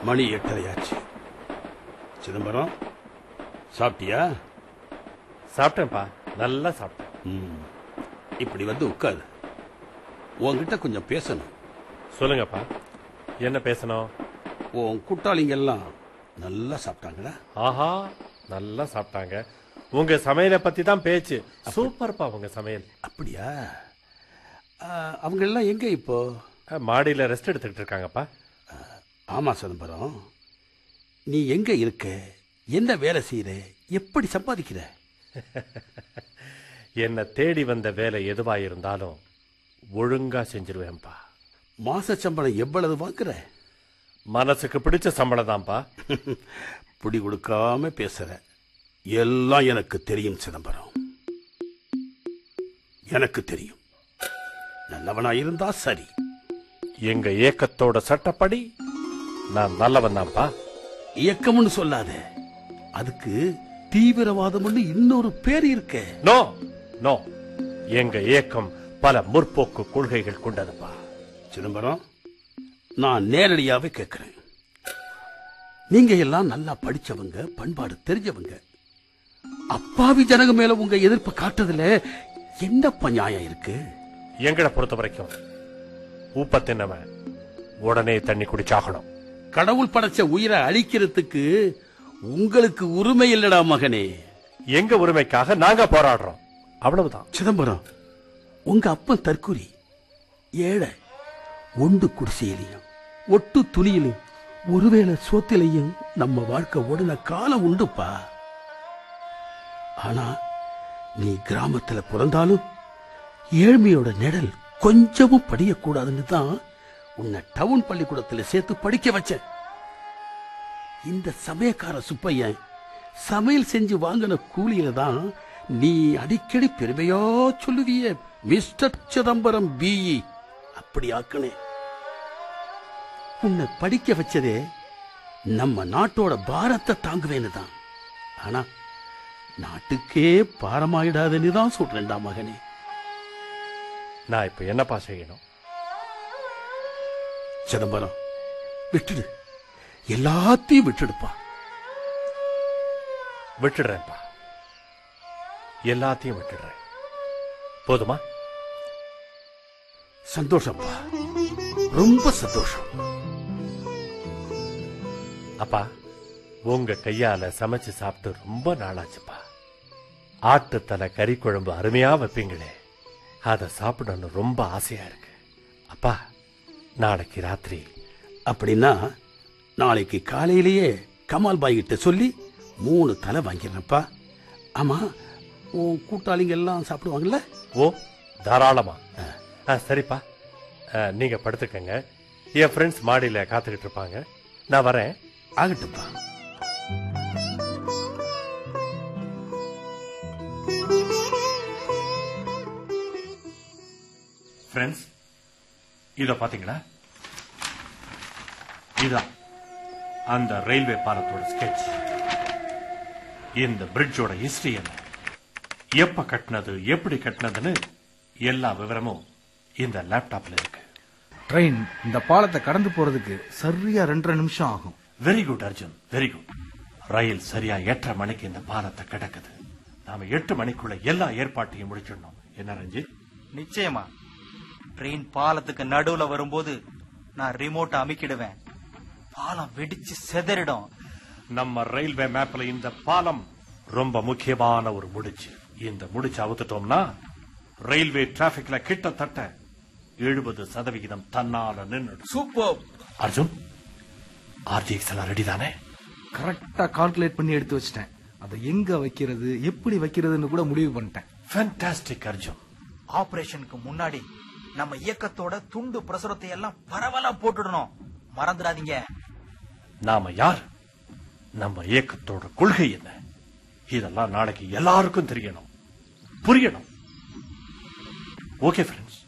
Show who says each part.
Speaker 1: மணி எட்டரையாச்சு சிதம்பரம் சாப்பிட்டியா
Speaker 2: சாப்பிட்டேன்ப்பா நல்லா சாப்பிட்டேன்
Speaker 1: ம். இப்படி வந்து உட்காரு உன்கிட்ட கொஞ்சம் பேசணும்
Speaker 2: சொல்லுங்கப்பா என்ன பேசணும்
Speaker 1: உன் கூட்டாளிங்க எல்லாம் நல்லா சாப்பிட்டாங்களா
Speaker 2: ஆஹா நல்லா சாப்பிட்டாங்க உங்க சமையலை பத்தி தான் பேச்சு சூப்பர்ப்பா உங்க சமையல்
Speaker 1: அப்படியா ஆ, அவங்க எல்லாம் எங்க இப்போ
Speaker 2: அஹ், மாடியில ரெஸ்ட் எடுத்துக்கிட்டு இருக்காங்கப்பா
Speaker 1: ஆமா சிதம்பரம் நீ எங்க இருக்க என்ன வேலை செய்யற எப்படி சம்பாதிக்கிற
Speaker 2: என்ன தேடி வந்த வேலை எதுவா இருந்தாலும் ஒழுங்கா செஞ்சிருவேன்ப்பா
Speaker 1: மாச சம்பளம் எவ்வளவு வாங்குற
Speaker 2: மனசுக்கு பிடிச்ச சம்பளம் தான்ப்பா
Speaker 1: பிடி கொடுக்காம பேசுற எல்லாம் எனக்கு தெரியும் சிதம்பரம் எனக்கு தெரியும் நல்லவனா இருந்தா சரி
Speaker 2: எங்க ஏக்கத்தோட சட்டப்படி நான் நல்லவன் தான்ப்பா
Speaker 1: இயக்கம்னு சொல்லாத அதுக்கு தீவிரவாதம்னு இன்னொரு பேர் இருக்க
Speaker 2: நோ நோ எங்க ஏக்கம் பல முற்போக்கு கொள்கைகள் கொண்டதுப்பா
Speaker 1: சிதம்பரம் நான் நேரடியாவே கேட்கிறேன் நீங்க எல்லாம் நல்லா படிச்சவங்க பண்பாடு தெரிஞ்சவங்க அப்பாவி ஜனங்க மேல உங்க எதிர்ப்பு காட்டுறதுல என்னப்பா நியாயம் இருக்கு
Speaker 2: எங்களை பொறுத்த வரைக்கும் உப்ப தின்னவன் உடனே தண்ணி குடிச்சாகணும்
Speaker 1: கடவுள் படைச்ச உயிரை அழிக்கிறதுக்கு உங்களுக்கு உரிமை இல்லடா மகனே
Speaker 2: எங்க உரிமைக்காக நாங்க போராடுறோம் அவ்வளவுதான்
Speaker 1: சிதம்பரம் உங்க அப்பன் தற்குறி ஏழை ஒண்டு குடிசையிலையும் ஒட்டு துணியிலும் ஒருவேளை சோத்திலையும் நம்ம வாழ்க்கை ஓடின காலம் உண்டுப்பா ஆனா நீ கிராமத்துல பிறந்தாலும் ஏழ்மையோட நிழல் கொஞ்சமும் படியக்கூடாதுன்னு தான் உன்னை டவுன் பள்ளிக்கூடத்துல சேர்த்து படிக்க வச்சேன் இந்த சமயக்கார சுப்பையன் சமையல் செஞ்சு வாங்கின கூலியில தான் நீ அடிக்கடி பெருமையா சொல்லுவிய மிஸ்டர் சிதம்பரம் பிஇ அப்படி ஆக்கனே உன்னை படிக்க வச்சதே நம்ம நாட்டோட பாரத்தை தாங்குவேன்னு தான் ஆனா நாட்டுக்கே பாரமாயிடாதுன்னு தான் சொல்றேன்டா மகனே
Speaker 2: நான் இப்ப என்னப்பா செய்யணும்
Speaker 1: சிதம்பரம் விட்டுடு எல்லாத்தையும் விட்டுடுப்பா
Speaker 2: விட்டுடுறேன்ப்பா எல்லாத்தையும் விட்டுடுறேன் போதுமா
Speaker 1: சந்தோஷம்ப்பா ரொம்ப சந்தோஷம்
Speaker 2: அப்பா உங்க கையால சமைச்சு சாப்பிட்டு ரொம்ப நாளாச்சுப்பா ஆட்டுத்தலை கறி குழம்பு அருமையா வைப்பீங்களே அதை சாப்பிடணும்னு ரொம்ப ஆசையா இருக்கு அப்பா நாளைக்கு ராத்திரி
Speaker 1: அப்படின்னா நாளைக்கு காலையிலேயே கமால் பாய் கிட்ட சொல்லி மூணு தலை வாங்கிடுறேன்ப்பா ஆமா உன் கூட்டாளிங்க எல்லாம் சாப்பிடுவாங்கல்ல
Speaker 2: ஓ தாராளமா ஆ, சரிப்பா ஆ, நீங்க படுத்துக்கங்க என் ஃப்ரெண்ட்ஸ் மாடியில காத்துக்கிட்டு இருப்பாங்க நான் வரேன்
Speaker 1: ஆகட்டும்ப்பா
Speaker 2: ஃப்ரெண்ட்ஸ் இத பாத்தீங்களா இதான் அந்த ரயில்வே பாலத்தோட ஸ்கெட்ச் இந்த பிரிட்ஜோட ஹிஸ்டரி என்ன எப்ப கட்டினது எப்படி கட்டினதுன்னு எல்லா விவரமும் இந்த லேப்டாப்ல இருக்கு
Speaker 3: ட்ரெயின் இந்த பாலத்தை கடந்து போறதுக்கு சரியா ரெண்டரை நிமிஷம் ஆகும்
Speaker 2: very good Arjun very good ரயில் சரியா எட்டரை மணிக்கு இந்த பாலத்தை கிடக்குது நாம எட்டு மணிக்குள்ள எல்லா ஏற்பாட்டையும் முடிச்சிடணும் என்ன ரஞ்சித்
Speaker 4: நிச்சயமா ட்ரெயின் பாலத்துக்கு நடுவுல வரும்போது நான் ரிமோட் அமுக்கிடுவேன் பாலம் வெடிச்சு செதறிடும்
Speaker 2: நம்ம ரயில்வே மேப்ல இந்த பாலம் ரொம்ப முக்கியமான ஒரு முடிச்சு இந்த முடிச்சு அவுத்துட்டோம்னா ரயில்வே டிராபிக்ல கிட்டத்தட்ட எழுபது சதவிகிதம் தன்னால நின்னுடும்
Speaker 4: சூப்பர்
Speaker 2: அர்ஜுன் ஆர்டிஎக்ஸ் எல்லாம் ரெடி தானே
Speaker 3: கரெக்டா கால்குலேட் பண்ணி எடுத்து வச்சிட்டேன் அதை எங்க வைக்கிறது எப்படி வைக்கிறதுன்னு கூட முடிவு பண்ணிட்டேன்
Speaker 2: ஃபேண்டாஸ்டிக் அர்ஜுன்
Speaker 4: ஆபரேஷனுக்கு முன்னாடி நம்ம இயக்கத்தோட துண்டு பிரசுரத்தை எல்லாம் பரவலா போட்டுடணும் மறந்துடாதீங்க
Speaker 2: நாம யார் நம்ம இயக்கத்தோட கொள்கை என்ன இதெல்லாம் நாளைக்கு எல்லாருக்கும் தெரியணும் புரியணும் ஓகே ஃப்ரெண்ட்ஸ்